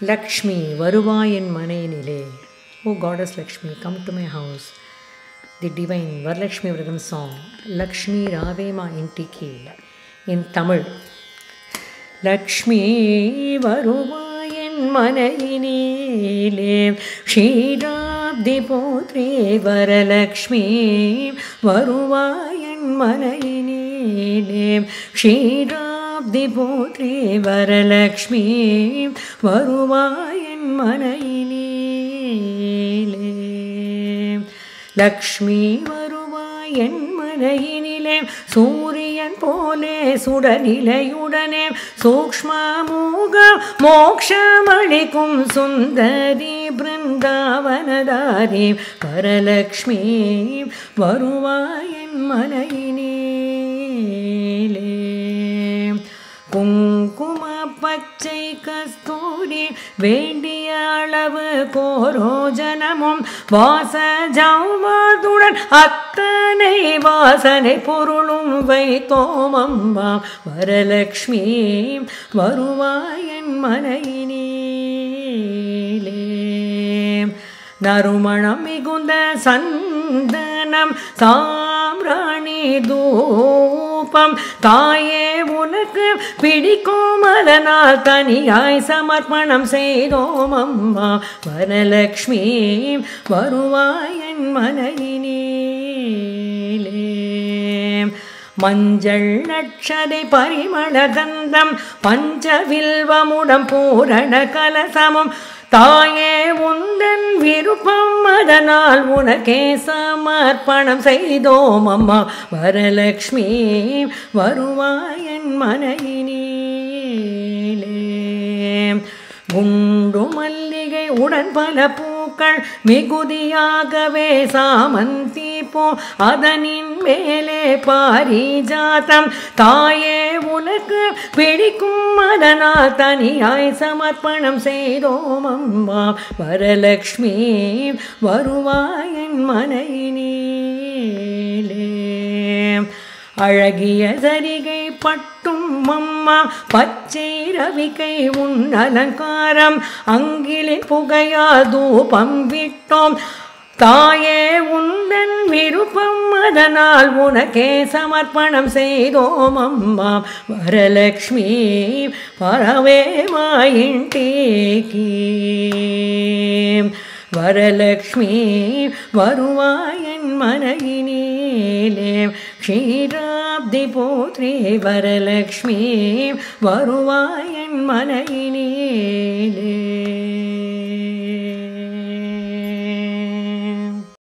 லக்ஷ்மி வருவாய் என் மனையினிலே O goddess Lakshmi come to my house the divine Varalakshmi Vratam song Lakshmi ராவேமா இன்டிக்கு இன் தமிழ் லக்ஷ்மி வருவாயன் மனையினிலே க்ஷீராப்தி போத்ரே வரலக்ஷ்மி வருவாயன் மனையினிலே க்ஷீராப்தி போத்ரே வரலக்ஷ்மி வருவாயன் மனையினிலே லக்ஷ்மி வருவாய் என் மனையினிலே சூரியன் போலே சுடநிலையுடனே சூக்ஷ்மமூக மோக்ஷமளிக்கும் சுந்தரி பிருந்தாவனதாரி வரலக்ஷ்மி வருவாய் என் மனையினிலே குங்கும பச்சை கஸ்தூரி வேண்டிய அளவு கோரோஜனமும் வாசஜாமதுடன் அத்தனை வாசனை பொருளும் வைத்தோம் அம்மா வரலக்ஷ்மி வருவாயன் மனையினிலே நறுமணம் மிகுந்த சந்தனம் சாம்ராணி தூபம் தாயே உனக்கு பிடிக்கும் அதனால் தனியாய் சமர்ப்பணம் செய்தோம் அம்மா வரலக்ஷ்மி வருவாயன் மனையினிலே மஞ்சள் நட்சதை பரிமள கந்தம் பஞ்சவில்வமுடம் பூரண கலசமும் தாயே உந்தன் விருப்பம் அதனால் உனக்கே சமர்ப்பணம் செய்தோம் அம்மா வரலக்ஷ்மி வருவாயன் மனையினிலே குண்டு மல்லிகை உடன் பல பூக்கள் மிகுதியாகவே சாமந்தி போ அதனின் மேலே பாரிஜாத்தம் தாயே உனக்கு பிடிக்கும் அதனால் தனியாய் சமர்ப்பணம் செய்தோம் அம்மா வரலக்ஷ்மி வருவாயன் மனையினிலே அழகிய சரிகை பட்டும் அம்மா பச்சை ரவிகை உன் அலங்காரம் அங்கிலின் புகையா தூபம் விட்டோம் தாயே உந்தன் விருப்பம் அதனால் உனக்கே சமர்ப்பணம் செய்தோம் அம்மா வரலக்ஷ்மி பரவே மாயின்டேக்கி வரலக்ஷ்மி வருவாயன் மனையினிலே க்ஷீராப்தி போத்ரே வரலக்ஷ்மி வருவாயன் மனையினிலே